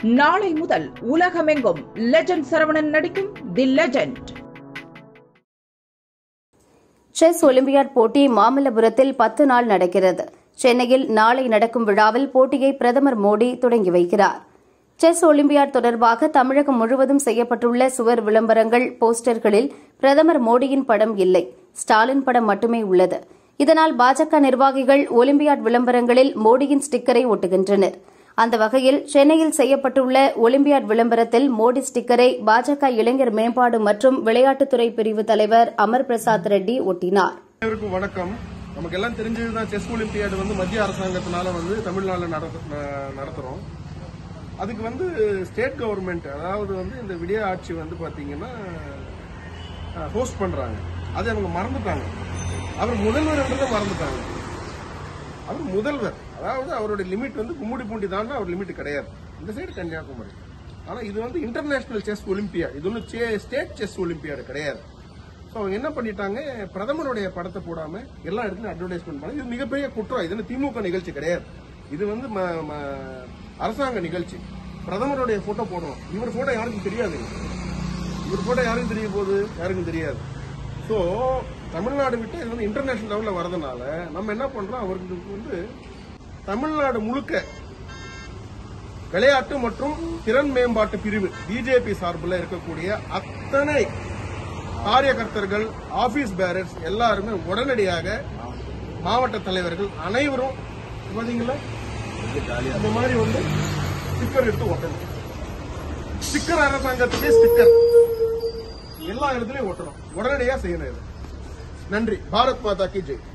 நாளை முதல் உலகமெங்கும் லெஜண்ட் சரவணன் நடிக்கும் தி லெஜண்ட் செஸ் ஒலிம்பியாட் போட்டி மாமல்லபுரத்தில் பத்து நாள் நடக்கிறது சென்னையில் நாளை நடக்கும் விழாவில் போட்டியை பிரதமர் மோடி தொடங்கி வைக்கிறார் செஸ் ஒலிம்பியாட் தொடர்பாக தமிழகம் முழுவதும் செய்யப்பட்டுள்ள சுவர் விளம்பரங்கள் போஸ்டர்களில் பிரதமர் மோடியின் படம் இல்லை ஸ்டாலின் படம் மட்டுமே உள்ளது இதனால் பாஜக நிர்வாகிகள் ஒலிம்பியாட் விளம்பரங்களில் மோடியின் ஸ்டிக்கரை ஒட்டுகின்றனர் அந்த வகையில் சென்னையில் செய்யப்பட்டுள்ள ஒலிம்பியாட் விளம்பரத்தில் மோடி ஸ்டிக்கரை பாஜக இளைஞர் மேம்பாடு மற்றும் விளையாட்டுத்துறை பிரிவு தலைவர் அமர் பிரசாத் ரெட்டி ஒட்டினார் அனைவருக்கும் வணக்கம் நமக்கு எல்லாம் தெரிஞ்சதுதான் செஸ் ஒலிம்பியாடு வந்து மத்திய அரசாங்கத்தினால வந்து தமிழ்நாட்டில் நடத்த- ந- நடத்துறோம் அதுக்கு வந்து ஸ்டேட் கவர்மெண்ட் அதாவது வந்து இந்த விடிய ஆட்சி வந்து பாத்தீங்கன்னா ஹோஸ்ட் பண்றாங்க அது அவங்க மறந்துட்டாங்க அவர் முதல்வர்ன்றதை மறந்துட்டாங்க அவர் முதல்வர் அதாவது அவருடைய லிமிட் வந்து கும்முடி பூண்டி தாண்டா அவர் லிமிட் கிடையாது இந்த சைடு கன்னியாகுமரி ஆனா இது வந்து இன்டர்நேஷனல் செஸ் ஒலிம்பியாட் இது ஒன்றும் ஸ்டேட் செஸ் ஒலிம்பியாடு கிடையாது ஸோ அவங்க என்ன பண்ணிட்டாங்க பிரதமருடைய படத்தை போடாம எல்லா இடத்துலயும் அட்வர்டைஸ்மெண்ட் பண்ணி இது மிகப்பெரிய குற்றம் இது வந்து திமுக நிகழ்ச்சி கிடையாது இது வந்து ம- ம- அரசாங்க நிகழ்ச்சி பிரதமருடைய போட்டோ போடணும் இவர் போட்டோ யாருக்கும் தெரியாது இவர் போட்டோ யாருக்கும் தெரிய போகுது யாருக்கும் தெரியாது ஸோ தமிழ்நாடு விட்டு இது வந்து இன்டர்நேஷனல் லெவலில் வரதுனால நம்ம என்ன பண்றோம் அவருக்கு வந்து தமிழ்நாடு முழுக்க விளையாட்டு மற்றும் திறன் மேம்பாட்டு பிரிவு பிஜேபி சார்பில் இருக்கக்கூடிய அத்தனை காரியகர்த்தர்கள் ஆபீஸ் பேரர்ஸ் எல்லாருமே உடனடியாக மாவட்ட தலைவர்கள் அனைவரும் பாத்தீங்களா இந்த மாதிரி வந்து ஸ்டிக்கர் எடுத்து ஒட்டணும் ஸ்டிக்கர் அரசாங்கத்துக்கே ஸ்டிக்கர் எல்லா இடத்துலயும் ஒட்டணும் உடனடியா செய்யணும் இது நன்றி பாரத் மாதா கி ஜெய்